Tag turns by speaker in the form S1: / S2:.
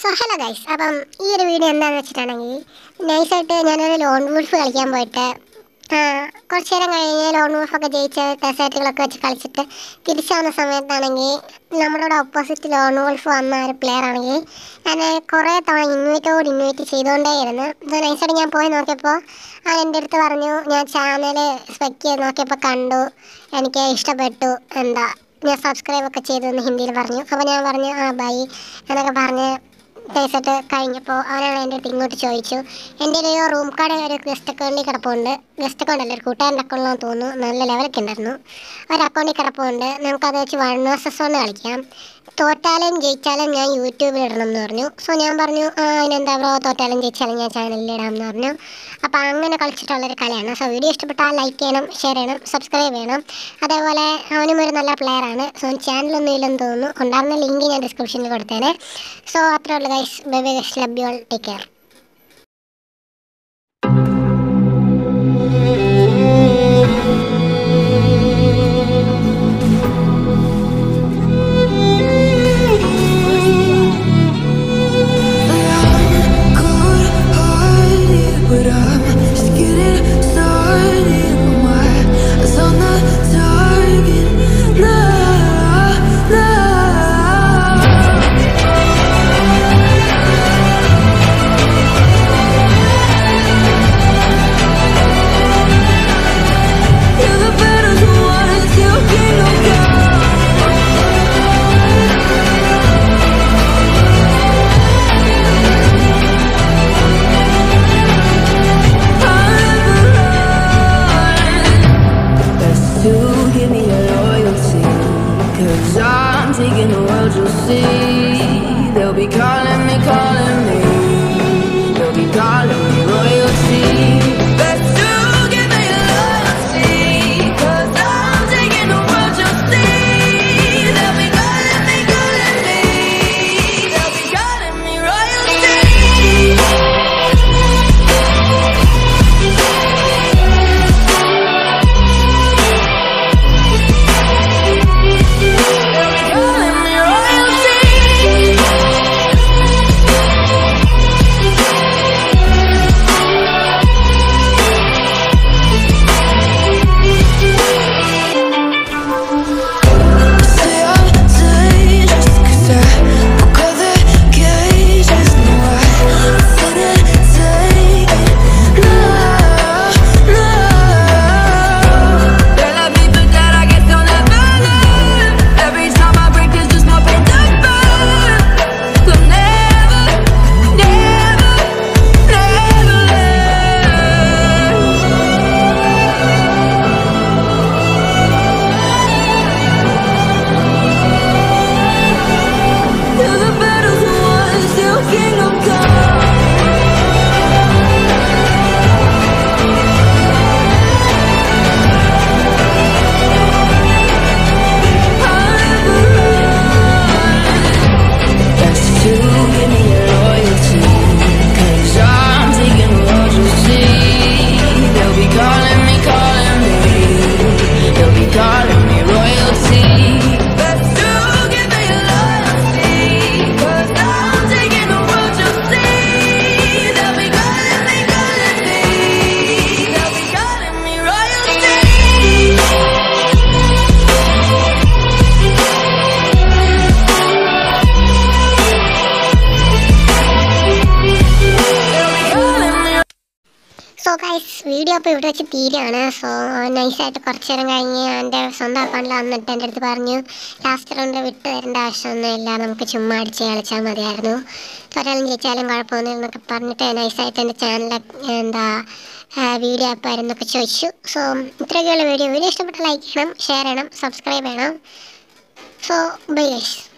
S1: So hello guys അപ്പം ഈ ഒരു വീഡിയോ എന്താണെന്ന് വെച്ചിട്ടുണ്ടെങ്കിൽ നൈസായിട്ട് ഞാനൊരു ലോൺ വുൾഫ് കളിക്കാൻ പോയിട്ട് ആ, കുറച്ച് നേരം കഴിഞ്ഞ് ലോൺ വുൾഫൊക്കെ ജയിച്ച് ഡെസേർട്ടുകളൊക്കെ വെച്ച് കളിച്ചിട്ട് തിരിച്ചു വന്ന സമയത്താണെങ്കിൽ നമ്മളോട് ഓപ്പോസിറ്റ് ലോൺ വുൾഫ് വന്ന ഒരു പ്ലെയർ ആണെങ്കിൽ ഞാൻ കുറേ തവണ ഇൻവൈറ്റോട് ഇൻവൈറ്റ് ചെയ്തുകൊണ്ടേയിരുന്നു ഇത് നൈസായിട്ട് ഞാൻ പോയി നോക്കിയപ്പോൾ ആ എൻ്റെ അടുത്ത് പറഞ്ഞു ഞാൻ ചാനൽ സ്പെക്ക് ചെയ്ത് നോക്കിയപ്പോൾ കണ്ടു എനിക്ക് ഇഷ്ടപ്പെട്ടു എന്താ ഞാൻ സബ്സ്ക്രൈബ് ഒക്കെ ചെയ്തു എന്ന് ഹിന്ദിയിൽ പറഞ്ഞു അപ്പോൾ ഞാൻ പറഞ്ഞു ആ ബൈ എന്നൊക്കെ പറഞ്ഞ് നൈസായിട്ട് കഴിഞ്ഞപ്പോൾ അവനാണ് എൻ്റെ അടുത്ത് ഇങ്ങോട്ട് ചോദിച്ചു എൻ്റെ ഒരു റൂം കാർഡ് ഒരു ഗസ്റ്റ് അക്കൗണ്ടിൽ കിടപ്പുണ്ട് ഗസ്റ്റ് അക്കൗണ്ട് അല്ല ഒരു കൂട്ടുകാരൻ്റെ അക്കൗണ്ടിലാന്ന് തോന്നുന്നു നല്ല ലെവലൊക്കെ ഉണ്ടായിരുന്നു ഒരു അക്കൗണ്ടിൽ കിടപ്പുണ്ട് നമുക്കത് വെച്ച് വൺ വേഴ്സസ് വൺ കളിക്കാം തോറ്റാലും ജയിച്ചാലും ഞാൻ യൂട്യൂബിൽ ഇടണം എന്ന് പറഞ്ഞു സോ ഞാൻ പറഞ്ഞു ആ അതിനെന്താ ബ്രോ തോറ്റാലും ജയിച്ചാലും ഞാൻ ചാനലിൽ ഇടാം എന്ന് പറഞ്ഞു അപ്പോൾ അങ്ങനെ കളിച്ചിട്ടുള്ളൊരു കളിയാണ് സോ വീഡിയോ ഇഷ്ടപ്പെട്ടാൽ ലൈക്ക് ചെയ്യണം ഷെയർ ചെയ്യണം സബ്സ്ക്രൈബ് ചെയ്യണം അതേപോലെ അവനും ഒരു നല്ല പ്ലെയറാണ് സോ ചാനലൊന്നും ഇല്ലെന്ന് തോന്നുന്നു ഉണ്ടായിരുന്ന ലിങ്ക് ഞാൻ ഡിസ്ക്രിപ്ഷനിൽ കൊടുത്തേനെ സോ അത്രേ ഉള്ളൂ guys bye bye guys love you all take care
S2: But I'm just getting started. My eyes on the target. Nah, nah. You're the better one, still king of God. Best to give me your loyalty Cause I'm taking the world, you'll see They'll be calling me, calling me They'll be calling me royalty Best to give me your loyalty Cause I'm taking the world, you'll see They'll be calling me, calling me They'll be calling me royalty calling me royalty. Say I'm dangerous 'cause I got the cages. No, I didn't take it. No, no. De la vida that I guess I'll never learn. Every time I break, there's just more pain to burn. So never, never, never learn. You're the better one, still king of God. Best to give me your loyalty Cause I'm taking the world you'll see They'll be calling me, calling me They'll be calling me royalty Best to give me your loyalty Cause I'm taking the world you'll see They'll be calling me, calling me They'll be calling me royalty
S1: so guys video അപ്പോൾ ഇവിടെ വെച്ച് തീരുകയാണ് so നൈസായിട്ട് കുറച്ച് നേരം കഴിഞ്ഞ് എൻ്റെ സ്വന്തം അക്കൗണ്ടിൽ വന്നിട്ട് എൻ്റെ അടുത്ത് പറഞ്ഞു ലാസ്റ്റ് റൗണ്ട് വിട്ട് തരേണ്ട ആവശ്യമൊന്നുമില്ല നമുക്ക് ചുമ്മാ അടിച്ച് കളിച്ചാൽ മതിയായിരുന്നു ഒരാളും ജയിച്ചാലും കുഴപ്പമൊന്നുമില്ല എന്നൊക്കെ പറഞ്ഞിട്ട് നൈസായിട്ട് എൻ്റെ ചാനൽ എന്താ വീഡിയോ അപ്പോൾ ആയിരുന്നൊക്കെ ചോദിച്ചു സോ ഇത്രയൊക്കെയുള്ള വീഡിയോ വീഡിയോ ഇഷ്ടപ്പെട്ട ലൈക്ക് ചെയ്യണം ഷെയർ ചെയ്യണം സബ്സ്ക്രൈബ് ചെയ്യണം സോ ബൈ ഗൈസ്